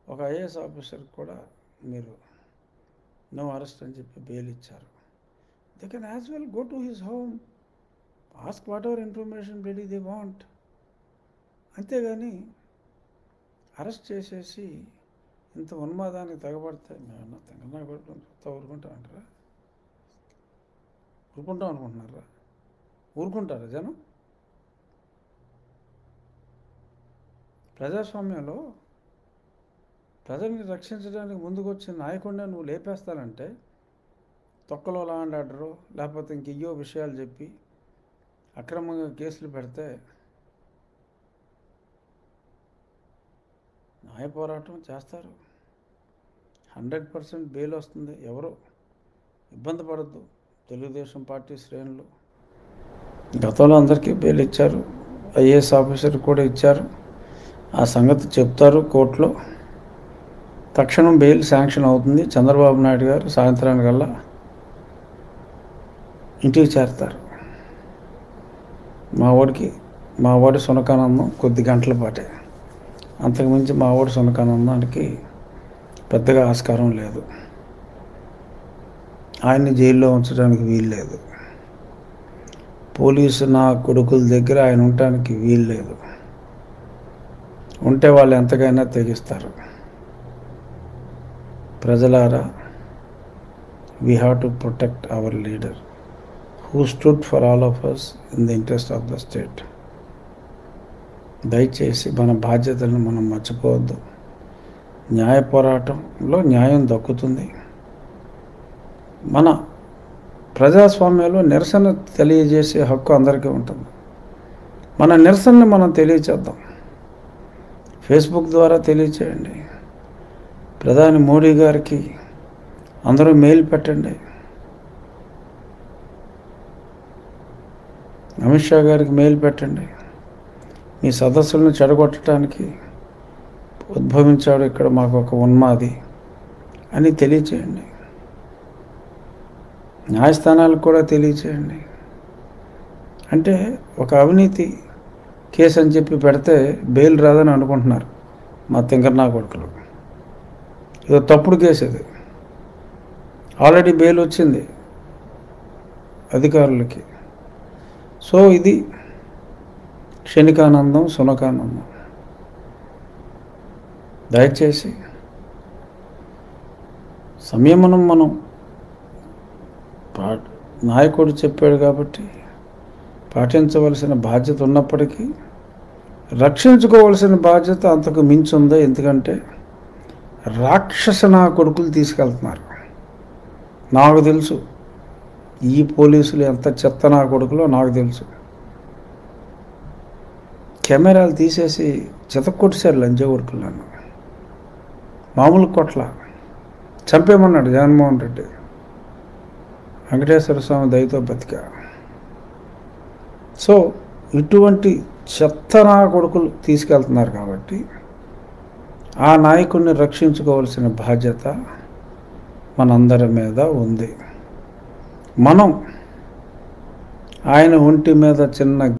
ఒక ఐఏఎస్ ఆఫీసర్కి కూడా మీరు నో అరెస్ట్ అని చెప్పి బెయిల్ ఇచ్చారు they can as well go to his home ask whatever information ready they want అంతేగాని అరెస్ట్ చేసేసి ఇంత ఉన్మాదానికి తెగబడితే మేము తెగనా కొడుకుంటా ఊరుకుంటాం అంటారా ఊరుకుంటాం అనుకుంటున్నారా ఊరుకుంటారా జనం ప్రజాస్వామ్యంలో ప్రజల్ని రక్షించడానికి ముందుకు వచ్చిన నాయకుడిని నువ్వు లేపేస్తానంటే తొక్కలో లా అండ్ ఆర్డరు లేకపోతే ఇంకెయ్యో విషయాలు చెప్పి అక్రమంగా కేసులు పెడితే న్యాయ పోరాటం చేస్తారు హండ్రెడ్ పర్సెంట్ బెయిల్ వస్తుంది ఎవరు ఇబ్బంది పడద్దు తెలుగుదేశం పార్టీ శ్రేణులు గతంలో అందరికీ బెయిల్ ఇచ్చారు ఐఏఎస్ ఆఫీసర్ కూడా ఇచ్చారు ఆ సంగతి చెప్తారు కోర్టులో తక్షణం బెయిల్ శాంక్షన్ అవుతుంది చంద్రబాబు నాయుడు గారు సాయంత్రానికల్లా ఇంటికి చేరతారు మా వాడికి మా వాడి సునకానందం కొద్ది గంటల పాటే అంతకుమించి మా వాడి సునకానందానికి పెద్దగా ఆస్కారం లేదు ఆయన్ని జైల్లో ఉంచడానికి వీలు లేదు పోలీసు నా కొడుకుల దగ్గర ఆయన ఉండటానికి వీలు లేదు ఉంటే వాళ్ళు ఎంతకైనా తెగిస్తారు ప్రజలారా we have to protect our leader who stood for all of us in the interest of the state దయచేసి మన బాధ్యతలను మనం మర్చిపోవద్దు న్యాయ పోరాటంలో న్యాయం దక్కుతుంది మన ప్రజాస్వామ్యంలో నిరసన తెలియజేసే హక్కు అందరికీ ఉంటుంది మన నిరసనని మనం తెలియచేద్దాం ఫేస్బుక్ ద్వారా తెలియచేయండి ప్రధాని మోడీ గారికి అందరూ మెయిల్ పెట్టండి అమిత్ షా గారికి మెయిల్ పెట్టండి మీ సదస్సులను చెడగొట్టడానికి ఉద్భవించాడు ఇక్కడ మాకు ఒక ఉన్మాది అని తెలియచేయండి న్యాయస్థానాలకు కూడా తెలియచేయండి అంటే ఒక అవినీతి కేసు అని చెప్పి పెడితే బెయిల్ రాదని అనుకుంటున్నారు మా తింకర్నా కొడుకులు ఇది తప్పుడు కేసు ఇది ఆల్రెడీ బెయిల్ వచ్చింది అధికారులకి సో ఇది క్షణికానందం సునకానందం దయచేసి సంయమనం మనం పా నాయకుడు చెప్పాడు కాబట్టి పాటించవలసిన బాధ్యత ఉన్నప్పటికీ రక్షించుకోవలసిన బాధ్యత అంతకు మించి ఉందా ఎందుకంటే రాక్షస నా కొడుకులు తీసుకెళ్తున్నారు నాకు తెలుసు ఈ పోలీసులు ఎంత చెత్త నా కొడుకులో నాకు తెలుసు కెమెరాలు తీసేసి చెతక్కొట్టేశారు లంజ కొడుకులు నన్ను మామూలు కొట్ల చంపేమన్నాడు జగన్మోహన్ రెడ్డి వెంకటేశ్వర స్వామి దయతో బతికా సో ఇటువంటి చెత్త నా కొడుకులు తీసుకెళ్తున్నారు కాబట్టి ఆ నాయకుడిని రక్షించుకోవాల్సిన బాధ్యత మనందరి మీద ఉంది మనం ఆయన ఒంటి మీద చిన్న